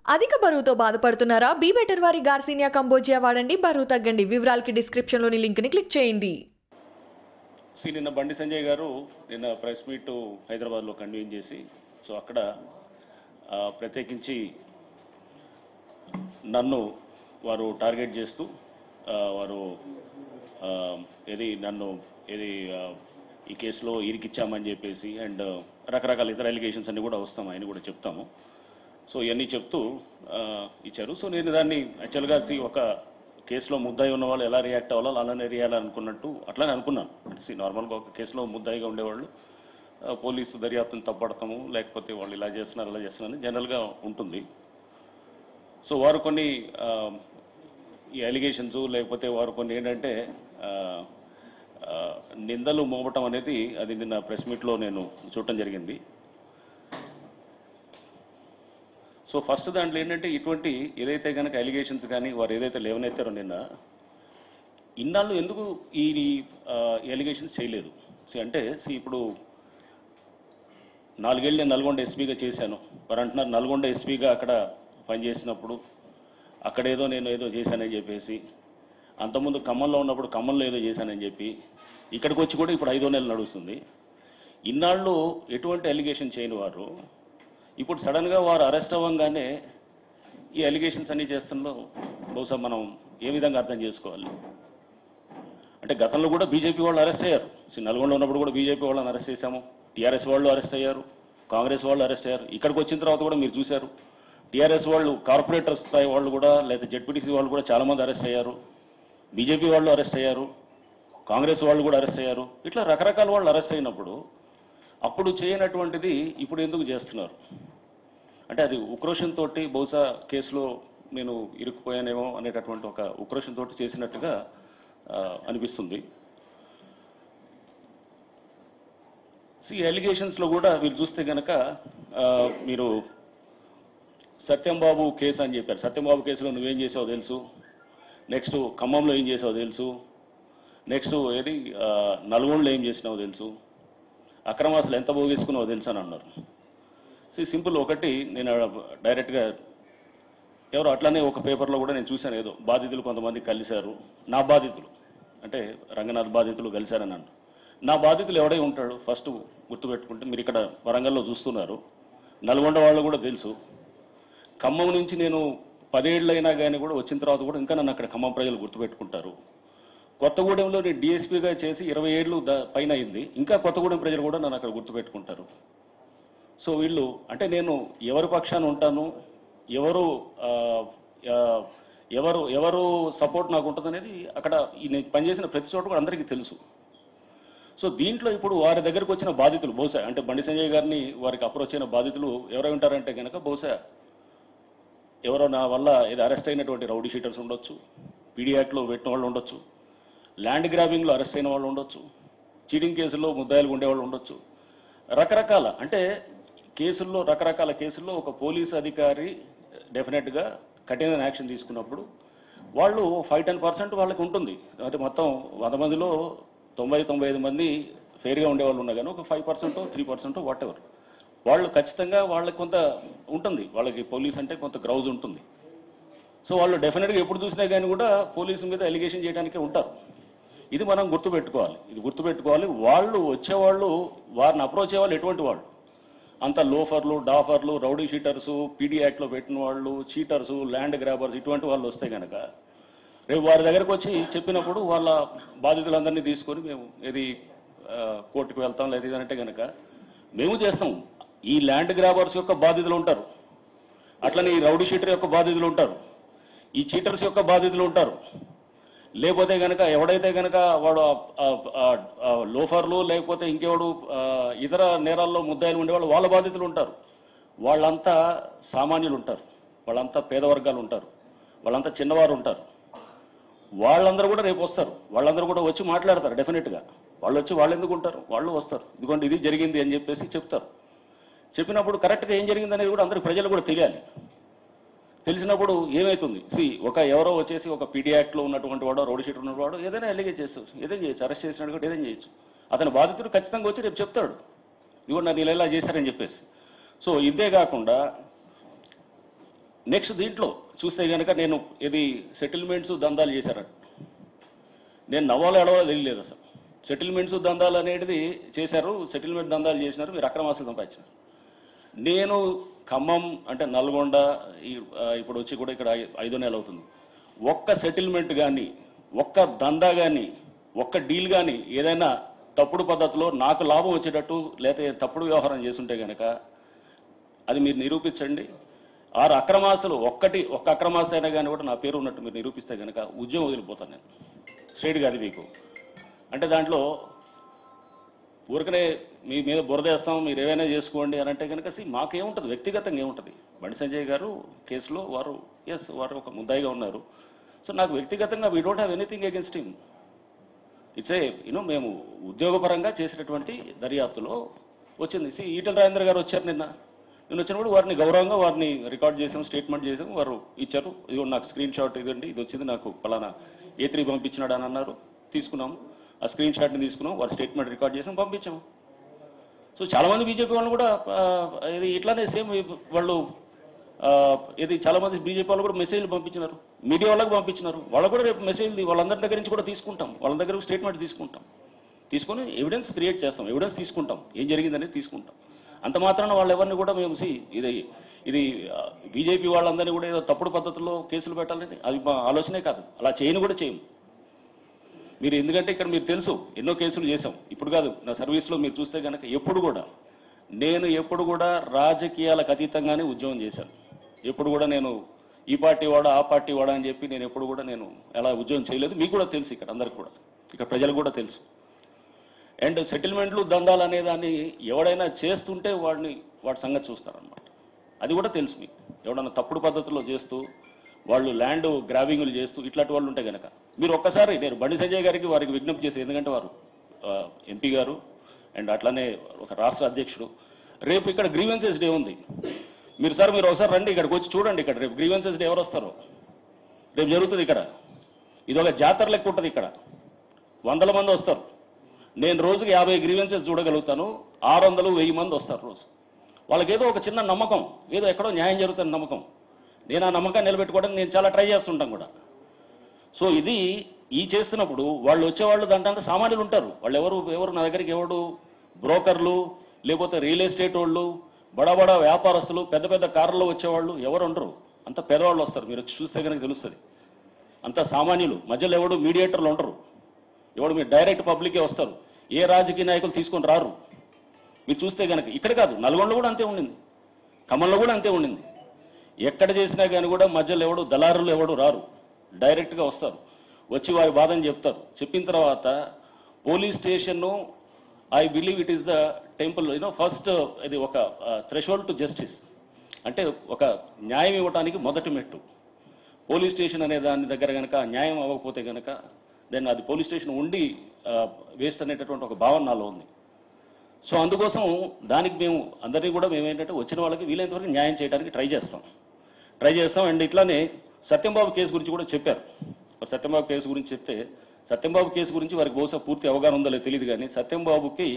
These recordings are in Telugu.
అధిక బరువుతో బాధపడుతున్నారా బీ బెటర్ వారి గార్సినియా కంబోజియా వాడండి బరువు తగ్గండి వివరాలకి డిస్క్రిప్షన్లోని లింక్ని క్లిక్ చేయండి సి నిన్న బండి సంజయ్ గారు నిన్న ప్రెస్ మీట్ హైదరాబాద్లో కన్వీన్ చేసి సో అక్కడ ఆ, ప్రత్యేకించి నన్ను వారు టార్గెట్ చేస్తూ ఆ, వారు ఆ, ఏది నన్ను ఏది ఆ, ఈ కేసులో ఇరికిచ్చామని చెప్పేసి అండ్ రకరకాల ఇతర ఎలిగేషన్స్ అన్ని కూడా వస్తాం ఆయన కూడా చెప్తాము సో ఇవన్నీ చెప్తూ ఆ, ఇచ్చారు సో నేను దాన్ని యాక్చువల్గా సి ఒక కేసులో ముద్దాయి ఉన్న వాళ్ళు ఎలా రియాక్ట్ అవ్వాలో అలానే రియాలి అనుకున్నట్టు అట్లానే అనుకున్నాను అంటే సి నార్మల్గా ఒక కేసులో ముద్దాయిగా ఉండేవాళ్ళు ఆ, పోలీసు దర్యాప్తును తప్పడతాము లేకపోతే వాళ్ళు ఇలా చేస్తున్నారు అలా చేస్తున్నారని జనరల్గా ఉంటుంది సో వారు కొన్ని ఆ, ఈ అలిగేషన్స్ లేకపోతే వారు కొన్ని ఏంటంటే ఆ, ఆ, నిందలు మోపటం అనేది అది నిన్న ప్రెస్ మీట్లో నేను చూడటం జరిగింది సో ఫస్ట్ దాంట్లో ఏంటంటే ఇటువంటి ఏదైతే కనుక అలిగేషన్స్ కానీ వారు ఏదైతే లేవనెత్తారో నిన్న ఇన్నాళ్ళు ఎందుకు ఈ ఎలిగేషన్స్ చేయలేదు See, అంటే see, ఇప్పుడు నాలుగేళ్ళు నేను నల్గొండ ఎస్పీగా చేశాను వారు అంటున్నారు నల్గొండ ఎస్పీగా అక్కడ పనిచేసినప్పుడు అక్కడేదో నేను ఏదో చేశానని చెప్పేసి అంతకుముందు ఖమ్మంలో ఉన్నప్పుడు ఖమ్మంలో ఏదో చేశానని చెప్పి ఇక్కడికి వచ్చి కూడా ఇప్పుడు ఐదో నెలలు నడుస్తుంది ఇన్నాళ్ళు ఎటువంటి అలిగేషన్ చేయని వారు ఇప్పుడు సడన్గా వారు అరెస్ట్ అవ్వగానే ఈ అలిగేషన్స్ అన్నీ చేస్తున్నలో బహుశా మనం ఏ విధంగా అర్థం చేసుకోవాలి అంటే గతంలో కూడా బీజేపీ వాళ్ళు అరెస్ట్ అయ్యారు సి నల్గొండ ఉన్నప్పుడు కూడా బీజేపీ వాళ్ళని అరెస్ట్ చేశాము టీఆర్ఎస్ వాళ్ళు అరెస్ట్ అయ్యారు కాంగ్రెస్ వాళ్ళు అరెస్ట్ అయ్యారు ఇక్కడికి వచ్చిన తర్వాత కూడా మీరు చూశారు టీఆర్ఎస్ వాళ్ళు కార్పొరేటర్ స్థాయి వాళ్ళు కూడా లేదా జెడ్పీటీసీ వాళ్ళు కూడా చాలామంది అరెస్ట్ అయ్యారు బీజేపీ వాళ్ళు అరెస్ట్ అయ్యారు కాంగ్రెస్ వాళ్ళు కూడా అరెస్ట్ అయ్యారు ఇట్లా రకరకాల వాళ్ళు అరెస్ట్ అయినప్పుడు అప్పుడు చేయనటువంటిది ఇప్పుడు ఎందుకు చేస్తున్నారు అంటే అది ఉక్రోషంతో బహుశా కేసులో నేను ఇరుక్కుపోయానేమో అనేటటువంటి ఒక ఉక్రోషంతో చేసినట్టుగా ఆ, అనిపిస్తుంది సి ఎలిగేషన్స్లో కూడా మీరు చూస్తే కనుక మీరు సత్యంబాబు కేసు అని చెప్పారు సత్యంబాబు కేసులో నువ్వేం చేసావో తెలుసు నెక్స్ట్ ఖమ్మంలో ఏం చేసావో తెలుసు నెక్స్ట్ ఏది ఆ, నల్గొండలో ఏం చేసినావో తెలుసు అక్రమాసులు ఎంత పోగేసుకున్నావో తెలుసు అని అన్నారు సి సింపుల్ ఒకటి నేను డైరెక్ట్గా ఎవరు అట్లానే ఒక పేపర్లో కూడా నేను చూశాను ఏదో బాధితులు కొంతమంది కలిశారు నా బాధితులు అంటే రంగనాథ్ బాధితులు కలిశారని అన్నారు నా బాధితులు ఎవడై ఉంటాడు ఫస్ట్ గుర్తుపెట్టుకుంటే మీరు ఇక్కడ వరంగల్లో చూస్తున్నారు నల్గొండ వాళ్ళు కూడా తెలుసు ఖమ్మం నుంచి నేను పదేళ్ళైనా కానీ కూడా వచ్చిన తర్వాత కూడా ఇంకా నన్ను అక్కడ ఖమ్మం ప్రజలు గుర్తుపెట్టుకుంటారు కొత్తగూడెంలో నేను డిఎస్పీగా చేసి ఇరవై ఏళ్ళు ద- పైన అయింది ఇంకా కొత్తగూడెం ప్రజలు కూడా నన్ను అక్కడ గుర్తుపెట్టుకుంటారు సో వీళ్ళు అంటే నేను ఎవరి పక్షాన ఉంటాను ఎవరు ఆ, ఆ, ఎవరు ఎవరు సపోర్ట్ నాకు ఉంటుంది అనేది అక్కడ ఈ నేను పనిచేసిన ప్రతి చోట కూడా అందరికీ తెలుసు సో దీంట్లో ఇప్పుడు వారి దగ్గరకు వచ్చిన బాధితులు బహుశా అంటే బండి సంజయ్ గారిని వారికి అప్రోచ్ అయిన బాధితులు ఎవరై ఉంటారంటే కనుక బహుశా ఎవరో నా వల్ల ఇది అరెస్ట్ అయినటువంటి రౌడీ షీటర్స్ ఉండొచ్చు పీడీ యాక్ట్లో పెట్టిన వాళ్ళు ఉండొచ్చు ల్యాండ్ గ్రాబింగ్లో అరెస్ట్ అయిన వాళ్ళు ఉండొచ్చు చీటింగ్ కేసుల్లో ముద్దాయిలు ఉండేవాళ్ళు ఉండొచ్చు రకరకాల అంటే కేసుల్లో రకరకాల కేసుల్లో ఒక పోలీసు అధికారి డెఫినెట్గా కఠినమైన యాక్షన్ తీసుకున్నప్పుడు వాళ్ళు ఫైవ్ టెన్ పర్సెంట్ వాళ్ళకి ఉంటుంది అంటే మొత్తం వంద మందిలో తొంభై తొంభై ఐదు మంది ఫెయిర్గా ఉండేవాళ్ళు ఉన్నా కానీ ఒక five percent three percent whatever వాళ్ళు ఖచ్చితంగా వాళ్ళకి కొంత ఉంటుంది వాళ్ళకి పోలీస్ అంటే కొంత గ్రౌజ్ ఉంటుంది సో వాళ్ళు డెఫినెట్గా ఎప్పుడు చూసినా కానీ కూడా పోలీసు మీద ఎలిగేషన్ చేయడానికే ఉంటారు ఇది మనం గుర్తుపెట్టుకోవాలి ఇది గుర్తుపెట్టుకోవాలి వాళ్ళు వచ్చేవాళ్ళు వారిని అప్రోచ్ అయ్యేవాళ్ళు ఎటువంటి వాళ్ళు అంత లోఫర్లు డాఫర్లు రౌడీ షీటర్సు పీడీ యాక్ట్లో పెట్టిన వాళ్ళు చీటర్సు ల్యాండ్ గ్రాబర్స్ ఇటువంటి వాళ్ళు వస్తే కనుక రేపు వారి దగ్గరకు వచ్చి చెప్పినప్పుడు వాళ్ళ బాధితులందరినీ తీసుకొని మేము ఏది ఆ, కోర్టుకు వెళ్తాం లేదా ఇది అంటే కనుక మేము చేస్తాం ఈ ల్యాండ్ గ్రాబర్స్ యొక్క బాధితులు ఉంటారు అట్లనే ఈ రౌడీ షీటర్ యొక్క బాధితులు ఉంటారు ఈ చీటర్స్ యొక్క బాధితులు ఉంటారు లేకపోతే కనుక ఎవడైతే కనుక వాడు ఆ- ఆ- ఆ- ఆ లోఫర్లు లేకపోతే ఇంకెవడు ఆ, ఇతర నేరాల్లో ముద్దాయిలు ఉండేవాళ్ళు వాళ్ళ బాధితులు ఉంటారు వాళ్ళంతా సామాన్యులు ఉంటారు వాళ్ళంతా పేద వర్గాలు ఉంటారు వాళ్ళంతా చిన్నవారు ఉంటారు వాళ్ళందరూ కూడా రేపు వస్తారు వాళ్ళందరూ కూడా వచ్చి మాట్లాడతారు డెఫినెట్గా వాళ్ళు వచ్చి వాళ్ళు ఎందుకు ఉంటారు వాళ్ళు వస్తారు ఇదిగోండి ఇది జరిగింది అని చెప్పేసి చెప్తారు చెప్పినప్పుడు కరెక్ట్గా ఏం జరిగింది అనేది కూడా అందరికి ప్రజలు కూడా తెలియాలి తెలిసినప్పుడు ఏమవుతుంది సి ఒక ఎవరో వచ్చేసి ఒక పీడీ యాక్ట్లో ఉన్నటువంటి వాడు రౌడీ షీటర్ ఉన్నవాడు ఏదైనా ఎలిగేట్ చేస్తారు ఏదైనా చేయొచ్చు అరెస్ట్ చేసినట్టు కూడా ఏదైనా చేయొచ్చు అతని బాధితుడు ఖచ్చితంగా వచ్చి రేపు చెప్తాడు ఇదిగో నన్ను ఇలా ఇలా చేశారని చెప్పేసి సో ఇదే కాకుండా నెక్స్ట్ దీంట్లో చూస్తే కనుక నేను ఇది సెటిల్మెంట్స్ దందాలు చేశారట నేను నవ్వాలో ఎడవాలో తెలియలేదు అసలు సెటిల్మెంట్స్ దందాలు అనేది చేశారు సెటిల్మెంట్ దందాలు చేసినారు మీరు అక్రమాస్తులు సంపాదించారు నేను ఖమ్మం అంటే నల్గొండ ఈ- ఆ, ఇప్పుడు వచ్చి కూడా ఇక్కడ ఐ- ఐదో నెల అవుతుంది ఒక్క సెటిల్మెంట్ కానీ ఒక్క దందా కానీ ఒక్క డీల్ కానీ ఏదైనా తప్పుడు పద్ధతిలో నాకు లాభం వచ్చేటట్టు లేకపోతే తప్పుడు వ్యవహారం చేస్తుంటే కనుక అది మీరు నిరూపించండి ఆరు అక్రమాస్తులు ఒక్కటి ఒక్క అక్రమాస్త అయినా కానీ కూడా నా పేరు ఉన్నట్టు మీరు నిరూపిస్తే కనుక ఉద్యోగం వదిలిపోతాను నేను స్ట్రైట్గా అది మీకు అంటే దాంట్లో ఊరికనే మీ మీద బురదేస్తాం మీరు ఏమైనా చేసుకోండి అని అంటే కనుక సి మాకేముంటుంది వ్యక్తిగతంగా ఏముంటుంది బండి సంజయ్ గారు కేసులో వారు ఎస్ వారు ఒక ముద్దాయిగా ఉన్నారు సో నాకు వ్యక్తిగతంగా we don't have anything against him it's a you know మేము ఉద్యోగపరంగా చేసినటువంటి దర్యాప్తులో వచ్చింది సి ఈటల రాజేంద్ర గారు వచ్చారు నిన్న నేను వచ్చినప్పుడు వారిని గౌరవంగా వారిని రికార్డ్ చేసాం స్టేట్మెంట్ చేసాం వారు ఇచ్చారు ఇది నాకు స్క్రీన్ షాట్ ఇదండి ఇది వచ్చింది నాకు పలానా ఏ త్రీ పంపించినాడు అని అన్నారు తీసుకున్నాం ఆ స్క్రీన్ షాట్ని తీసుకున్నాం వారి స్టేట్మెంట్ రికార్డ్ చేసాం పంపించాము సో చాలామంది బీజేపీ వాళ్ళు కూడా ఆ, ఇది ఇట్లానే సేమ్ వాళ్ళు ఆ, ఇది చాలామంది బీజేపీ వాళ్ళు కూడా మెసేజ్లు పంపించినారు మీడియా వాళ్ళకి పంపించినారు వాళ్ళు కూడా రేపు మెసేజ్ వాళ్ళందరి దగ్గర నుంచి కూడా తీసుకుంటాం వాళ్ళ దగ్గర స్టేట్మెంట్ తీసుకుంటాం తీసుకొని ఎవిడెన్స్ క్రియేట్ చేస్తాం ఎవిడెన్స్ తీసుకుంటాం ఏం జరిగిందనేది తీసుకుంటాం అంత మాత్రాన వాళ్ళు ఎవరిని కూడా మేము సి ఇది ఇది బీజేపీ వాళ్ళందరినీ కూడా ఏదో తప్పుడు పద్ధతిలో కేసులు పెట్టాలనేది అది మా ఆలోచనే కాదు అలా చేయని కూడా చేయము మీరు ఎందుకంటే ఇక్కడ మీరు తెలుసు ఎన్నో కేసులు చేశాం ఇప్పుడు కాదు నా సర్వీస్లో మీరు చూస్తే కనుక ఎప్పుడు కూడా నేను ఎప్పుడు కూడా రాజకీయాలకు అతీతంగానే ఉద్యోగం చేశాను ఎప్పుడు కూడా నేను ఈ పార్టీ వాడా ఆ పార్టీ వాడా అని చెప్పి నేను ఎప్పుడు కూడా నేను ఎలా ఉద్యోగం చేయలేదు మీకు కూడా తెలుసు ఇక్కడ అందరికి కూడా ఇక్కడ ప్రజలకు కూడా తెలుసు అండ్ సెటిల్మెంట్లు దందాలు అనే దాన్ని ఎవడైనా చేస్తుంటే వాడిని వాడి సంగతి చూస్తారనమాట అది కూడా తెలుసు మీకు ఎవడన్నా తప్పుడు పద్ధతిలో చేస్తూ వాళ్ళు ల్యాండ్ గ్రాబింగ్లు చేస్తూ ఇట్లాంటి వాళ్ళు ఉంటే కనుక మీరు ఒక్కసారి నేను బండి సంజయ్ గారికి వారికి విజ్ఞప్తి చేసి ఎందుకంటే వారు ఎంపీ గారు అండ్ అట్లానే ఒక రాష్ట్ర అధ్యక్షుడు రేపు ఇక్కడ గ్రీవెన్సెస్ డే ఉంది మీరు సార్ మీరు ఒకసారి రండి ఇక్కడికి వచ్చి చూడండి ఇక్కడ రేపు గ్రీవెన్సెస్ డే ఎవరు వస్తారో రేపు జరుగుతుంది ఇక్కడ ఇది ఒక జాతర లెక్క ఉంటుంది ఇక్కడ వందల మంది వస్తారు నేను రోజుకి యాభై గ్రీవెన్సెస్ చూడగలుగుతాను ఆరు వందలు వెయ్యి మంది వస్తారు రోజు వాళ్ళకి ఏదో ఒక చిన్న నమ్మకం ఏదో ఎక్కడో న్యాయం జరుగుతున్న నమ్మకం నేను ఆ నమ్మకాన్ని నిలబెట్టుకోవడానికి నేను చాలా ట్రై చేస్తుంటాను కూడా సో ఇది ఈ చేస్తున్నప్పుడు వాళ్ళు వచ్చేవాళ్ళు దాంట్లో సామాన్యులు ఉంటారు వాళ్ళు ఎవరు ఎవరు నా దగ్గరికి ఎవడు బ్రోకర్లు లేకపోతే రియల్ ఎస్టేట్ వాళ్ళు బడా బడా వ్యాపారస్తులు పెద్ద పెద్ద కార్లలో వచ్చేవాళ్ళు ఎవరు ఉండరు అంత పేదవాళ్ళు వస్తారు మీరు వచ్చి చూస్తే కనుక తెలుస్తుంది అంత సామాన్యులు మధ్యలో ఎవడు మీడియేటర్లు ఉండరు ఎవడు మీరు డైరెక్ట్ పబ్లికే వస్తారు ఏ రాజకీయ నాయకులు తీసుకొని రారు మీరు చూస్తే కనుక ఇక్కడ కాదు నల్గొండలో కూడా అంతే ఉండింది ఖమ్మంలో కూడా అంతే ఉండింది ఎక్కడ చేసినా కానీ కూడా మధ్యలో ఎవడు దళారులు ఎవడు రారు డైరెక్ట్గా వస్తారు వచ్చి వారి బాధని చెప్తారు చెప్పిన తర్వాత పోలీస్ స్టేషన్ను I believe it is the temple you know first ఇది ఒక థ్రెషోల్డ్ టు జస్టిస్ అంటే ఒక న్యాయం ఇవ్వడానికి మొదటి మెట్టు పోలీస్ స్టేషన్ అనే దాని దగ్గర కనుక న్యాయం అవ్వకపోతే కనుక దెన్ అది పోలీస్ స్టేషన్ ఉండి వేస్ట్ అనేటటువంటి ఒక భావన నాలో ఉంది సో అందుకోసం దానికి మేము అందరినీ కూడా మేము ఏంటంటే వచ్చిన వాళ్ళకి వీలైనంత వరకు న్యాయం చేయడానికి ట్రై చేస్తాం ట్రై చేస్తాం అండ్ ఇట్లానే సత్యంబాబు కేసు గురించి కూడా చెప్పారు మరి సత్యంబాబు కేసు గురించి చెప్తే సత్యంబాబు కేసు గురించి వారికి బహుశా పూర్తి అవగాహన ఉందో లేదో తెలియదు కానీ సత్యంబాబుకి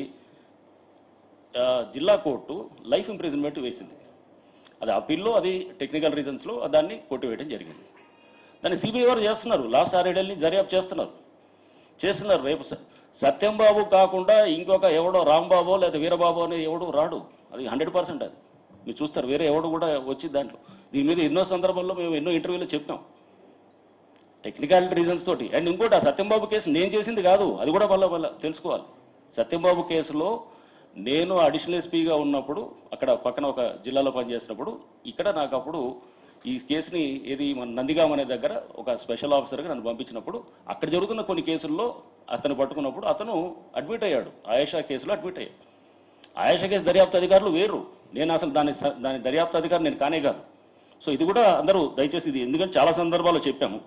ఆ, జిల్లా కోర్టు లైఫ్ ఇంప్రిజన్మెంట్ వేసింది అది అప్పీల్లో అది టెక్నికల్ రీజన్స్లో దాన్ని కొట్టివేయడం జరిగింది దాన్ని సిబిఐ వారు చేస్తున్నారు లాస్ట్ ఆరేడేళ్ళని దర్యాప్తు చేస్తున్నారు చేస్తున్నారు రేపు స- సత్యంబాబు కాకుండా ఇంకొక ఎవడో రాంబాబో లేదా వీరబాబు అనే ఎవడు రాడు అది హండ్రెడ్ పర్సెంట్ అది మీరు చూస్తారు వేరే ఎవడు కూడా వచ్చి దాంట్లో దీని మీద ఎన్నో సందర్భాల్లో మేము ఎన్నో ఇంటర్వ్యూలో చెప్పాం టెక్నికల్ రీజన్స్ తోటి అండ్ ఇంకోటి ఆ సత్యంబాబు కేసు నేను చేసింది కాదు అది కూడా మళ్ళీ మళ్ళీ తెలుసుకోవాలి సత్యంబాబు కేసులో నేను అడిషనల్ ఎస్పీగా ఉన్నప్పుడు అక్కడ పక్కన ఒక జిల్లాలో పనిచేసినప్పుడు ఇక్కడ నాకు అప్పుడు ఈ కేసుని ఏది మన నందిగాం అనే దగ్గర ఒక స్పెషల్ ఆఫీసర్గా నన్ను పంపించినప్పుడు అక్కడ జరుగుతున్న కొన్ని కేసుల్లో అతను పట్టుకున్నప్పుడు అతను అడ్మిట్ అయ్యాడు ఆయేషా కేసులో అడ్మిట్ అయ్యాడు ఆయేషా కేసు దర్యాప్తు అధికారులు వేరు నేను అసలు దాని స- దాని దర్యాప్తు అధికారి నేను కానే కాదు సో ఇది కూడా అందరూ దయచేసి ఇది ఎందుకంటే చాలా సందర్భాల్లో చెప్పాము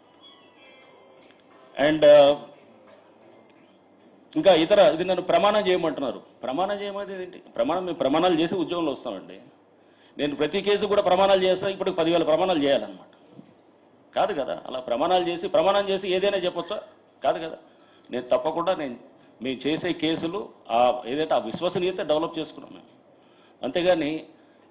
అండ్ ఇంకా ఇతర ఇది నన్ను ప్రమాణం చేయమంటున్నారు ప్రమాణం చేయమనేది ఏంటి ప్రమాణం మేము ప్రమాణాలు చేసి ఉద్యోగంలో వస్తామండి నేను ప్రతి కేసు కూడా ప్రమాణాలు చేస్తా ఇప్పుడు పదివేల ప్రమాణాలు చేయాలన్నమాట కాదు కదా అలా ప్రమాణాలు చేసి ప్రమాణం చేసి ఏదైనా చెప్పొచ్చా కాదు కదా నేను తప్పకుండా నేను మేము చేసే కేసులు ఆ ఏదైతే ఆ విశ్వసనీయత డెవలప్ చేసుకున్నాం మేము అంతేగాని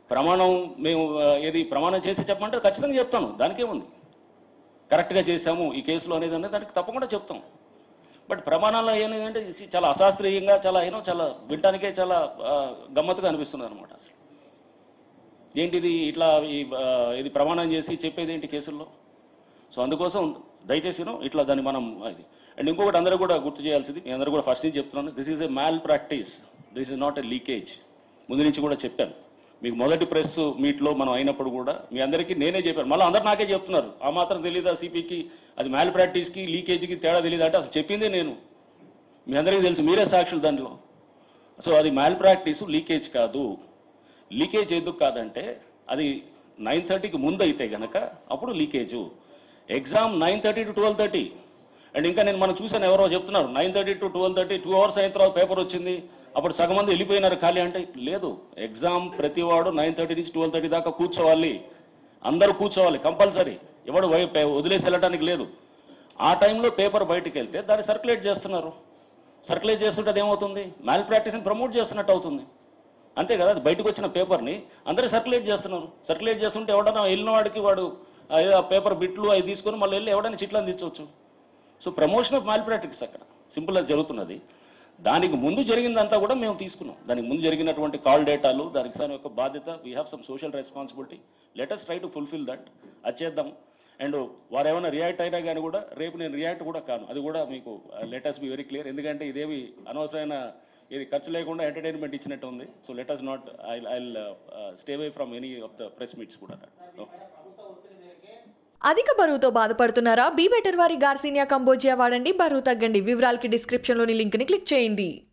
ప్రమాణం మేము ఆ, ఏది ప్రమాణం చేసి చెప్పమంటే ఖచ్చితంగా చెప్తాను దానికేముంది కరెక్ట్గా చేశాము ఈ కేసులో అనేది అనేది దానికి తప్పకుండా చెప్తాం బట్ ప్రమాణాల్లో ఏంటంటే ఇది చాలా అశాస్త్రీయంగా చాలా ఏనో చాలా వినటానికే చాలా ఆ, గమ్మత్తుగా అనిపిస్తుంది అనమాట అసలు ఏంటిది ఇట్లా ఈ ఆ, ఇది ప్రమాణం చేసి చెప్పేది ఏంటి కేసుల్లో సో అందుకోసం దయచేసి you know, ఇట్లా దాన్ని మనం ఇది అండ్ ఇంకొకటి అందరూ కూడా గుర్తు చేయాల్సింది నేను అందరూ కూడా ఫస్ట్ నుంచి చెప్తున్నాను this is a malpractice this is not a leakage ముందు నుంచి కూడా చెప్పాను మీకు మొదటి ప్రెస్ మీట్లో మనం అయినప్పుడు కూడా మీ అందరికీ నేనే చెప్పాను మళ్ళీ అందరు నాకే చెప్తున్నారు ఆ మాత్రం తెలీదా సిపికి అది మ్యాల్ ప్రాక్టీస్కి లీకేజ్కి తేడా తెలియదు అంటే అసలు చెప్పిందే నేను మీ అందరికీ తెలుసు మీరే సాక్షులు దాంట్లో సో అది మ్యాల్ ప్రాక్టీస్ లీకేజ్ కాదు లీకేజ్ ఎందుకు కాదంటే అది నైన్ థర్టీకి ముందు అయితే గనక అప్పుడు leakage exam nine thirty to twelve thirty and ఇంకా నేను మనం చూసాను ఎవరో చెప్తున్నారు nine thirty to twelve thirty two hours అయిన తర్వాత పేపర్ వచ్చింది అప్పుడు సగం మంది వెళ్ళిపోయినారు ఖాళీ అంటే లేదు ఎగ్జామ్ ప్రతివాడు నైన్ థర్టీ నుంచి ట్వెల్వ్ థర్టీ దాకా కూర్చోవాలి అందరూ కూర్చోవాలి కంపల్సరీ ఎవడు వై- పే- వదిలేసి వెళ్ళడానికి లేదు ఆ టైంలో పేపర్ బయటికి వెళ్తే దాన్ని సర్క్యులేట్ చేస్తున్నారు సర్క్యులేట్ చేస్తుంటే అది ఏమవుతుంది మ్యాల్ ప్రాక్టీస్ని ప్రమోట్ చేస్తున్నట్టు అవుతుంది అంతే కదా అది బయటకు వచ్చిన పేపర్ని అందరూ సర్క్యులేట్ చేస్తున్నారు సర్క్యులేట్ చేస్తుంటే ఎవడన్నా వెళ్ళిన వాడికి వాడు ఆ ఏదో ఆ పేపర్ బిట్లు అవి తీసుకొని మళ్ళీ వెళ్ళి ఎవడైనా చిట్లు అందించవచ్చు so promotion of malpractice అక్కడ సింపుల్గా జరుగుతున్నది దానికి ముందు జరిగిందంతా కూడా మేము తీసుకున్నాం దానికి ముందు జరిగినటువంటి కాల్ డేటాలు దానికి దాని యొక్క బాధ్యత we have some social responsibility let's try to fulfil that అది చేద్దాం అండ్ వారు ఏమైనా రియాక్ట్ అయినా కానీ కూడా రేపు నేను రియాక్ట్ కూడా కాను అది కూడా మీకు లెటస్ బి వెరీ క్లియర్ ఎందుకంటే ఇదేమి అనవసరమైన ఇది ఖర్చు లేకుండా ఎంటర్టైన్మెంట్ ఇచ్చినట్టు ఉంది so let's not I I stay away from any of the press meets కూడా అధిక బరువుతో బాధపడుతున్నారా బీ బెటర్ వారి గార్సినియా కంబోజియా వాడండి బరువు తగ్గండి వివరాలకి డిస్క్రిప్షన్లోని లింక్ని క్లిక్ చేయండి